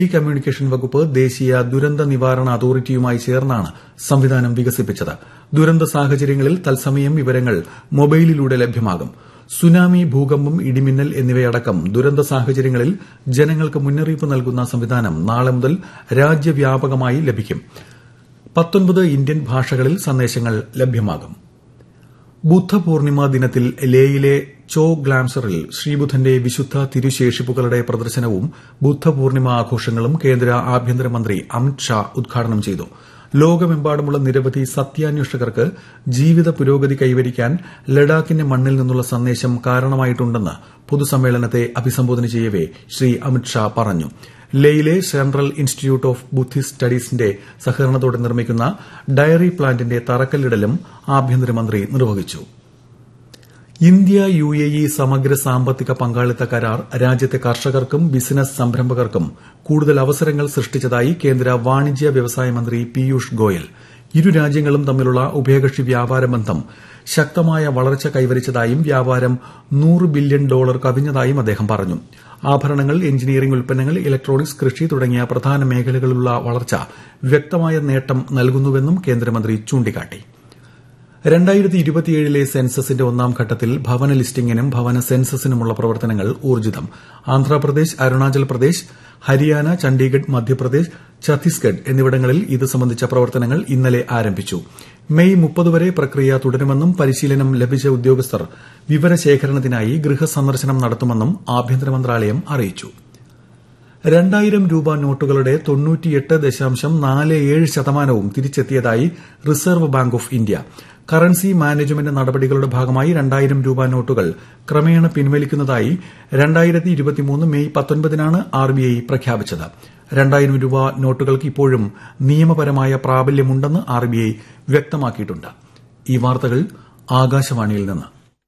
tele communication വകുപ്പ് ദേശീയ ദുരന്ത നിവാരണ അതോറിറ്റിയുമായി ചേർന്നാണ് സംവിധാനം വികസിപ്പിച്ചത് ദുരന്ത സാഹചര്യങ്ങളിൽ തത്സമയം വിവരങ്ങൾ മൊബൈലിലൂടെ ലഭ്യമാകും സുനാമി ഭൂകമ്പം ഇടിമിന്നൽ എന്നിവയടക്കം ദുരന്ത സാഹചര്യങ്ങളിൽ ജനങ്ങൾക്ക് മുന്നറിയിപ്പ് നൽകുന്ന സംവിധാനം നാളെ മുതൽ രാജ്യവ്യാപകമായി ലഭിക്കും പത്തൊൻപത് ഇന്ത്യൻ ഭാഷകളിൽ സന്ദേശങ്ങൾ ലഭ്യമാകും ബുദ്ധപൂർണിമ ദിനത്തിൽ ലേയിലെ ചോ ഗ്ലാംസറിൽ ശ്രീബുദ്ധന്റെ വിശുദ്ധ തിരുശേഷിപ്പുകളുടെ പ്രദർശനവും ബുദ്ധപൂർണിമ ആഘോഷങ്ങളും കേന്ദ്ര ആഭ്യന്തരമന്ത്രി അമിത് ഷാ ഉദ്ഘാടനം ചെയ്തു ലോകമെമ്പാടുമുള്ള നിരവധി സത്യാന്വേഷകർക്ക് ജീവിത പുരോഗതി കൈവരിക്കാൻ ലഡാക്കിന്റെ മണ്ണിൽ നിന്നുള്ള സന്ദേശം കാരണമായിട്ടുണ്ടെന്ന് പൊതുസമ്മേളനത്തെ അഭിസംബോധന ചെയ്യവെ ശ്രീ അമിത് ഷാ പറഞ്ഞു ലേയിലെ സെൻട്രൽ ഇൻസ്റ്റിറ്റ്യൂട്ട് ഓഫ് ബുദ്ധിസ്റ്റ് സ്റ്റഡീസിന്റെ സഹകരണത്തോടെ നിർമ്മിക്കുന്ന ഡയറി പ്ലാന്റിന്റെ തറക്കല്ലിടലും ആഭ്യന്തരമന്ത്രി നിർവഹിച്ചു ഇന്ത്യ യു എ ഇ സമഗ്ര സാമ്പത്തിക പങ്കാളിത്ത കരാർ രാജ്യത്തെ കർഷകർക്കും ബിസിനസ് സംരംഭകർക്കും കൂടുതൽ അവസരങ്ങൾ സൃഷ്ടിച്ചതായി കേന്ദ്ര വാണിജ്യ വ്യവസായ മന്ത്രി പീയൂഷ് ഗോയൽ ഇരു രാജ്യങ്ങളും തമ്മിലുള്ള ഉഭയകക്ഷി വ്യാപാര ബന്ധം ശക്തമായ വളർച്ച കൈവരിച്ചതായും വ്യാപാരം നൂറ് ബില്യൺ ഡോളർ കവിഞ്ഞതായും അദ്ദേഹം പറഞ്ഞു ആഭരണങ്ങൾ എഞ്ചിനീയറിംഗ് ഉൽപ്പന്നങ്ങൾ ഇലക്ട്രോണിക്സ് കൃഷി തുടങ്ങിയ പ്രധാന മേഖലകളിലുള്ള വളർച്ച വ്യക്തമായ നേട്ടം നൽകുന്നുവെന്നും കേന്ദ്രമന്ത്രി ചൂണ്ടിക്കാട്ടി രണ്ടായിരത്തി ഇരുപത്തിയേഴിലെ സെൻസസിന്റെ ഒന്നാം ഘട്ടത്തിൽ ഭവന ലിസ്റ്റിംഗിനും ഭവന സെൻസസിനുമുള്ള പ്രവർത്തനങ്ങൾ ഊർജിതം ആന്ധ്രാപ്രദേശ് അരുണാചൽ പ്രദേശ് ഹരിയാന ചണ്ഡീഗഡ് മധ്യപ്രദേശ് ഛത്തീസ്ഗഡ് എന്നിവിടങ്ങളിൽ ഇത് സംബന്ധിച്ച പ്രവർത്തനങ്ങൾ ഇന്നലെ ആരംഭിച്ചു മെയ് മുപ്പത് വരെ പ്രക്രിയ തുടരുമെന്നും പരിശീലനം ലഭിച്ച ഉദ്യോഗസ്ഥർ വിവരശേഖരണത്തിനായി ഗൃഹസന്ദർശനം നടത്തുമെന്നും ആഭ്യന്തര മന്ത്രാലയം അറിയിച്ചു രണ്ടായിരം രൂപ നോട്ടുകളുടെ തൊണ്ണൂറ്റിയെട്ട് ദശാംശം നാല് ഏഴ് ശതമാനവും തിരിച്ചെത്തിയതായി reserve bank of India currency management നടപടികളുടെ ഭാഗമായി രണ്ടായിരം രൂപ നോട്ടുകൾ ക്രമേണ പിൻവലിക്കുന്നതായി രണ്ടായിരത്തി ഇരുപത്തിമൂന്ന് മെയ് പത്തൊൻപതിനാണ് ആർബിഐ പ്രഖ്യാപിച്ചത് രണ്ടായിരം രൂപ നോട്ടുകൾക്ക് ഇപ്പോഴും നിയമപരമായ പ്രാബല്യമുണ്ടെന്ന് ആർബിഐ വ്യക്തമാക്കിയിട്ടുണ്ട് ഈ വാർത്തകൾ ആകാശവാണിയിൽ നിന്ന്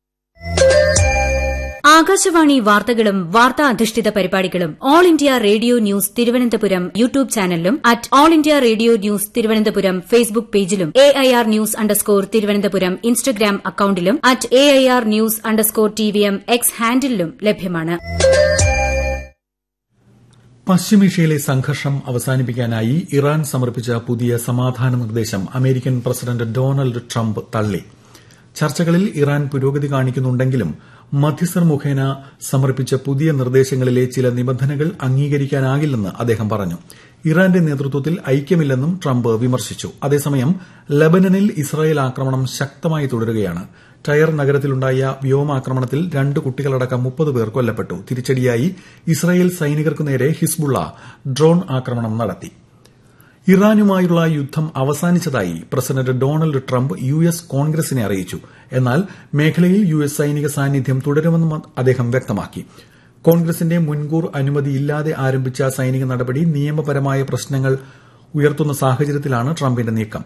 ആകാശവാണി വാർത്തകളും വാർത്താ അധിഷ്ഠിത പരിപാടികളും All India Radio news Thiruvananthapuram YouTube ചാനലിലും at All India Radio news Thiruvananthapuram Facebook പേജിലും A I R news underscore Thiruvananthapuram Instagram അക്കൌണ്ടിലും at A I R news underscore T V M X ഹാൻഡിലും ലഭ്യമാണ് പശ്ചിമേഷ്യയിലെ സംഘർഷം അവസാനിപ്പിക്കാനായി ഇറാൻ സമർപ്പിച്ച പുതിയ സമാധാന നിർദ്ദേശം അമേരിക്കൻ പ്രസിഡന്റ് ഡൊണാൾഡ് ട്രംപ് തള്ളി ചർച്ചകളിൽ ഇറാൻ പുരോഗതി കാണിക്കുന്നുണ്ടെങ്കിലും മധ്യസ്ഥർ മുഖേന സമർപ്പിച്ച പുതിയ നിർദ്ദേശങ്ങളിലെ ചില നിബന്ധനകൾ അംഗീകരിക്കാനാകില്ലെന്ന് അദ്ദേഹം പറഞ്ഞു ഇറാന്റെ നേതൃത്വത്തിൽ ഐക്യമില്ലെന്നും ട്രംപ് വിമർശിച്ചു അതേസമയം ലബനനിൽ ഇസ്രായേൽ ആക്രമണം ശക്തമായി തുടരുകയാണ് ടയർ നഗരത്തിലുണ്ടായ വ്യോമാക്രമണത്തിൽ രണ്ട് കുട്ടികളടക്കം മുപ്പത് പേർ കൊല്ലപ്പെട്ടു തിരിച്ചടിയായി ഇസ്രായേൽ സൈനികർക്കു നേരെ ഹിസ്ബുള്ള ഡ്രോൺ ആക്രമണം നടത്തി ഇറാനുമായുള്ള യുദ്ധം അവസാനിച്ചതായി president Donald Trump U S കോൺഗ്രസിനെ അറിയിച്ചു എന്നാൽ മേഖലയിൽ യു എസ് സൈനിക സാന്നിധ്യം തുടരുമെന്നും അദ്ദേഹം വ്യക്തമാക്കി കോൺഗ്രസിന്റെ മുൻകൂർ അനുമതിയില്ലാതെ ആരംഭിച്ച സൈനിക നടപടി നിയമപരമായ പ്രശ്നങ്ങൾ ഉയർത്തുന്ന സാഹചര്യത്തിലാണ് ട്രംപിന്റെ നീക്കം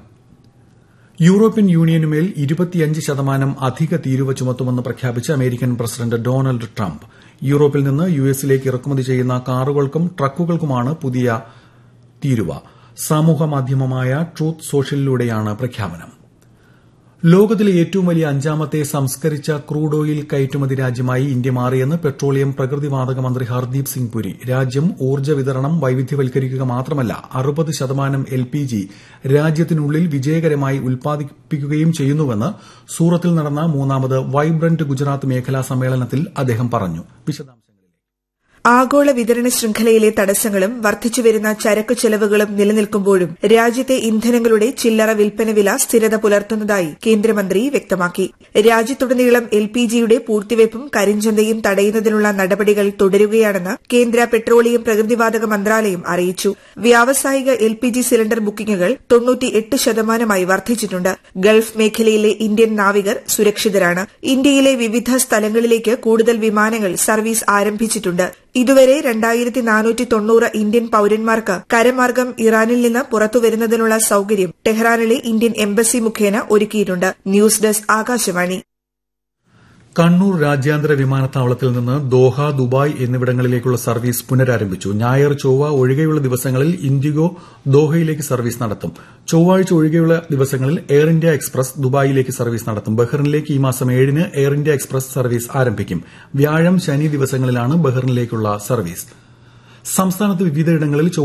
യൂറോപ്യൻ യൂണിയനുമേൽ ഇരുപത്തിയഞ്ച് ശതമാനം അധിക തീരുവ ചുമത്തുമെന്ന് പ്രഖ്യാപിച്ച അമേരിക്കൻ പ്രസിഡന്റ് ഡൊണാൾഡ് ട്രംപ് യൂറോപ്പിൽ നിന്ന് യു എസിലേക്ക് ഇറക്കുമതി ചെയ്യുന്ന കാറുകൾക്കും ട്രക്കുകൾക്കുമാണ് പുതിയ തീരുവ സമൂഹ മാധ്യമമായ ട്രൂത്ത് സോഷ്യലിലൂടെയാണ് പ്രഖ്യാപനം ലോകത്തിലെ ഏറ്റവും വലിയ അഞ്ചാമത്തെ സംസ്കരിച്ച ക്രൂഡ് ഓയിൽ കയറ്റുമതി രാജ്യമായി ഇന്ത്യ മാറിയെന്ന് പെട്രോളിയം പ്രകൃതിവാതക മന്ത്രി ഹർദീപ് സിംഗ് പുരി രാജ്യം ഊർജ്ജ വിതരണം വൈവിധ്യവൽക്കരിക്കുക മാത്രമല്ല അറുപത് ശതമാനം എൽ പി ജി രാജ്യത്തിനുള്ളിൽ വിജയകരമായി ഉൽപ്പാദിപ്പിക്കുകയും ചെയ്യുന്നുവെന്ന് സൂറത്തിൽ നടന്ന മൂന്നാമത് വൈബ്രന്റ് ഗുജറാത്ത് മേഖലാ സമ്മേളനത്തിൽ അദ്ദേഹം പറഞ്ഞു വിശദാംശങ്ങൾ ആഗോള വിതരണ ശൃംഖലയിലെ തടസ്സങ്ങളും വർദ്ധിച്ചുവരുന്ന ചരക്കു ചെലവുകളും നിലനിൽക്കുമ്പോഴും രാജ്യത്തെ ഇന്ധനങ്ങളുടെ ചില്ലറ വിൽപ്പന വില സ്ഥിരത പുലർത്തുന്നതായി കേന്ദ്രമന്ത്രി വ്യക്തമാക്കി രാജ്യത്തുടനീളം എൽ പി ജിയുടെ പൂഴ്ത്തിവയ്പും കരിഞ്ചന്തയും തടയുന്നതിനുള്ള നടപടികൾ തുടരുകയാണെന്ന് കേന്ദ്ര പെട്രോളിയം പ്രകൃതിവാതക മന്ത്രാലയം അറിയിച്ചു വ്യാവസായിക എൽ പി ജി സിലിണ്ടർ ബുക്കിംഗുകൾ തൊണ്ണൂറ്റിയെട്ട് ശതമാനമായി വർദ്ധിച്ചിട്ടുണ്ട് ഗൾഫ് മേഖലയിലെ ഇന്ത്യൻ നാവികർ സുരക്ഷിതരാണ് ഇന്ത്യയിലെ വിവിധ സ്ഥലങ്ങളിലേക്ക് കൂടുതൽ വിമാനങ്ങൾ സർവീസ് ആരംഭിച്ചിട്ടുണ്ട് ഇതുവരെ രണ്ടായിരത്തി നാനൂറ്റി തൊണ്ണൂറ് ഇന്ത്യൻ പൌരന്മാർക്ക് കരമാർഗം ഇറാനിൽ നിന്ന് പുറത്തുവരുന്നതിനുള്ള സൌകര്യം ടെഹ്റാനിലെ ഇന്ത്യൻ എംബസി മുഖേന ഒരുക്കിയിട്ടുണ്ട് ന്യൂസ് ഡെസ്ക് ആകാശവാണി കണ്ണൂർ രാജ്യാന്തര വിമാനത്താവളത്തിൽ നിന്ന് ദോഹ ദുബായ് എന്നിവിടങ്ങളിലേക്കുള്ള സർവീസ് പുനരാരംഭിച്ചു ഞായർ ചൊവ്വ ഒഴികെയുള്ള ദിവസങ്ങളിൽ ഇൻഡിഗോ ദോഹയിലേക്ക് സർവീസ് നടത്തും ചൊവ്വാഴ്ച ഒഴികെയുള്ള ദിവസങ്ങളിൽ എയർ ഇന്ത്യ എക്സ്പ്രസ് ദുബായിലേക്ക് സർവീസ് നടത്തും ബഹ്റിനിലേക്ക് ഈ മാസം ഏഴിന് എയർ ഇന്ത്യ എക്സ്പ്രസ് സർവീസ് ആരംഭിക്കും വ്യാഴം ശനി ദിവസങ്ങളിലാണ് ബഹ്റിനിലേക്കുള്ള സർവീസ് സംസ്ഥാനത്ത് വിവിധയിടങ്ങളിൽ